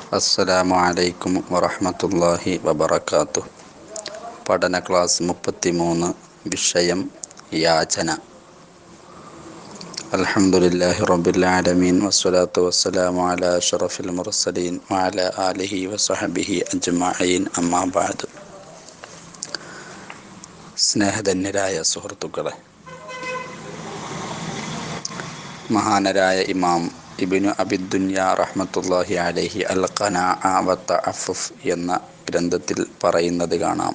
അസ്സലാമു അലൈക്കും വറഹ്മത്തുള്ളാഹി വബറകാതുഹു പഠന ക്ലാസ് മുപ്പത്തിമൂന്ന് വിഷയം യാചന അൽഹംദുലില്ലാഹി റബ്ബിൽ ആലമീൻ വസ്സലാത്തു വസ്സലാമു അലാ അഷ്റഫിൽ മുർസലീൻ വഅലാ ആലിഹി വസഹബിഹി അജ്മഈൻ അമ്മാ ബഅദ് സ്നേഹധന്യരായ സുഹൃത്തുക്കളെ മഹാനരായ ഇമാം ഇബിനു അബിദുന്യ റഹ്മത്തുല്ലാഹി അലൈഹി അൽ ഖനാഅ വ തഅഫുഫ് എന്ന ഗ്രന്ഥത്തിൽ പറയുന്നത് കാണാം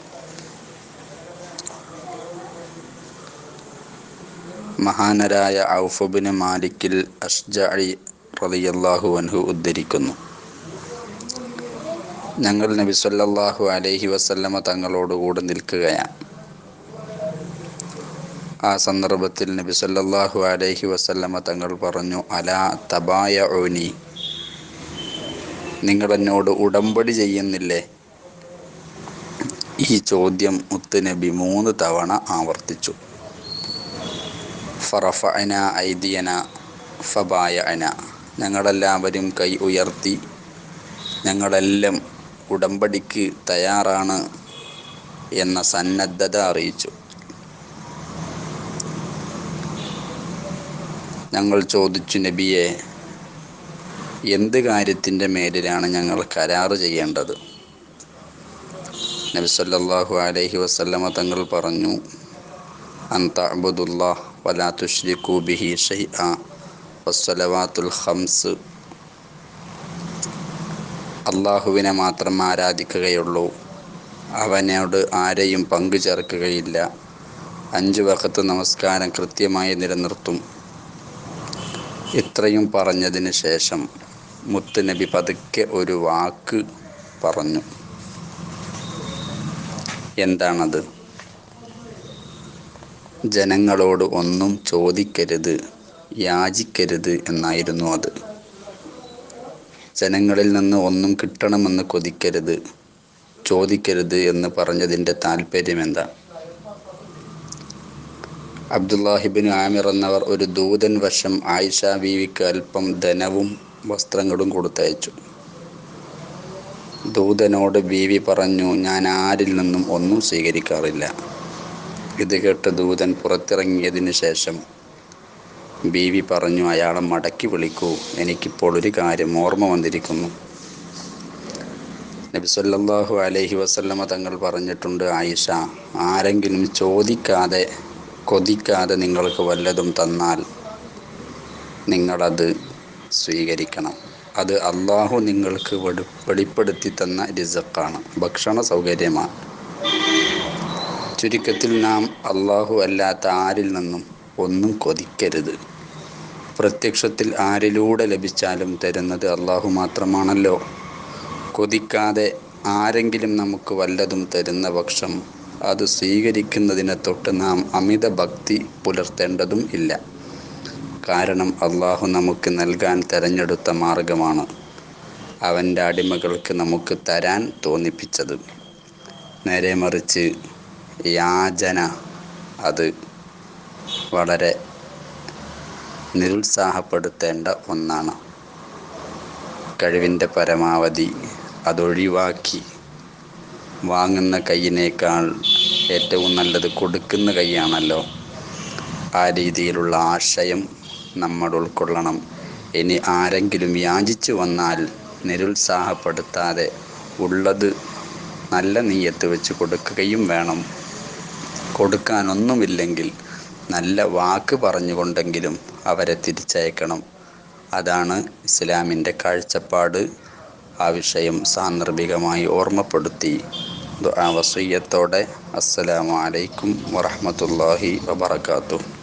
മഹാനരായ ഔഫുബിന് മാലിക്കിൽ അഷ്ജഅി റളിയല്ലാഹു അൻഹു ഉദ്ധരിക്കുന്നു ഞങ്ങൾ നബി സല്ലല്ലാഹു അലൈഹി വസല്ലമ തങ്ങളോടുകൂടെ നിൽക്കുകയാണ് ആ സന്ദർഭത്തിൽ നബി സല്ലല്ലാഹു അലൈഹി വസല്ലമ തങ്ങൾ പറഞ്ഞു അലാ തബായ ഓനി നിങ്ങൾ എന്നോട് ഉടമ്പടി ചെയ്യുന്നില്ലേ ഈ ചോദ്യം മുത്തുനബി മൂന്ന് തവണ ആവർത്തിച്ചു ഫറഫഅന ഐദിയന ഫബായഅന ഞങ്ങളെല്ലാവരും കൈ ഉയർത്തി ഞങ്ങളെല്ലാം ഉടമ്പടിക്ക് തയ്യാറാണ് എന്ന സന്നദ്ധത അറിയിച്ചു ഞങ്ങൾ ചോദിച്ചു നബിയെ എന്ത് കാര്യത്തിൻ്റെ മേലിലാണ് ഞങ്ങൾ കരാറ് ചെയ്യേണ്ടത് നബി സല്ലല്ലാഹു അലൈഹി വസല്ലമ തങ്ങൾ പറഞ്ഞു അൻ തഅബുദുല്ലാഹ് വലാ തുശ്രികൂ ബിഹി ഷൈഅ വസ്സലവാത്തുൽ ഖംസ് അള്ളാഹുവിനെ മാത്രം ആരാധിക്കുകയുള്ളൂ അവനോട് ആരെയും പങ്കു ചേർക്കുകയില്ല അഞ്ച് വഖത്ത് നമസ്കാരം കൃത്യമായി നിലനിർത്തും ഇത്രയും പറഞ്ഞതിന് ശേഷം മുത്തുനബി പതുക്കെ ഒരു വാക്ക് പറഞ്ഞു എന്താണത് ജനങ്ങളോട് ഒന്നും ചോദിക്കരുത് യാചിക്കരുത് എന്നായിരുന്നു അത് ജനങ്ങളിൽ നിന്ന് ഒന്നും കിട്ടണമെന്ന് കൊതിക്കരുത് ചോദിക്കരുത് എന്ന് പറഞ്ഞതിൻ്റെ താല്പര്യം എന്താ അബ്ദുല്ലാഹിബിൻ ആമിർ എന്നവർ ഒരു ദൂതൻ വശം ആയിഷ ബീവിക്ക് അല്പം ധനവും വസ്ത്രങ്ങളും കൊടുത്തയച്ചു ദൂതനോട് ബീവി പറഞ്ഞു ഞാൻ ആരിൽ നിന്നും ഒന്നും സ്വീകരിക്കാറില്ല ഇത് കേട്ട് ദൂതൻ പുറത്തിറങ്ങിയതിന് ശേഷം ബീവി പറഞ്ഞു അയാളെ മടക്കി വിളിക്കൂ എനിക്കിപ്പോൾ ഒരു കാര്യം ഓർമ്മ വന്നിരിക്കുന്നു നബി സല്ലല്ലാഹു അലൈഹി വസല്ലമ തങ്ങൾ പറഞ്ഞിട്ടുണ്ട് ആയിഷ ആരെങ്കിലും ചോദിക്കാതെ കൊതിക്കാതെ നിങ്ങൾക്ക് വല്ലതും തന്നാൽ നിങ്ങളത് സ്വീകരിക്കണം അത് അള്ളാഹു നിങ്ങൾക്ക് വെളി വെളിപ്പെടുത്തി തന്ന റിസക്കാണ് ഭക്ഷണ സൗകര്യമാണ് ചുരുക്കത്തിൽ നാം അള്ളാഹു അല്ലാത്ത ആരിൽ നിന്നും ഒന്നും കൊതിക്കരുത് പ്രത്യക്ഷത്തിൽ ആരിലൂടെ ലഭിച്ചാലും തരുന്നത് അള്ളാഹു മാത്രമാണല്ലോ കൊതിക്കാതെ ആരെങ്കിലും നമുക്ക് വല്ലതും തരുന്ന പക്ഷം അത് സ്വീകരിക്കുന്നതിനെ തൊട്ട് നാം അമിത ഭക്തി പുലർത്തേണ്ടതും ഇല്ല കാരണം അള്ളാഹു നമുക്ക് നൽകാൻ തിരഞ്ഞെടുത്ത മാർഗമാണ് അവൻ്റെ അടിമകൾക്ക് നമുക്ക് തരാൻ തോന്നിപ്പിച്ചത് നേരെ മറിച്ച് യാചന അത് വളരെ നിരുത്സാഹപ്പെടുത്തേണ്ട ഒന്നാണ് കഴിവിൻ്റെ പരമാവധി അതൊഴിവാക്കി വാങ്ങുന്ന കൈയിനേക്കാൾ ഏറ്റവും നല്ലത് കൊടുക്കുന്ന കൈയാണല്ലോ ആ രീതിയിലുള്ള ആശയം നമ്മൾ ഉൾക്കൊള്ളണം ഇനി ആരെങ്കിലും യാചിച്ചു വന്നാൽ നിരുത്സാഹപ്പെടുത്താതെ ഉള്ളത് നല്ല നീയത്ത് വെച്ച് കൊടുക്കുകയും വേണം കൊടുക്കാനൊന്നുമില്ലെങ്കിൽ നല്ല വാക്ക് പറഞ്ഞുകൊണ്ടെങ്കിലും അവരെ തിരിച്ചയക്കണം അതാണ് ഇസ്ലാമിൻ്റെ കാഴ്ചപ്പാട് ആ വിഷയം സാന്ദർഭികമായി ഓർമ്മപ്പെടുത്തി ദുആ വസയ്യത്തോടെ അസ്സലാമു അലൈക്കും വറഹ്മത്തുള്ളാഹി വബറകാതുഹു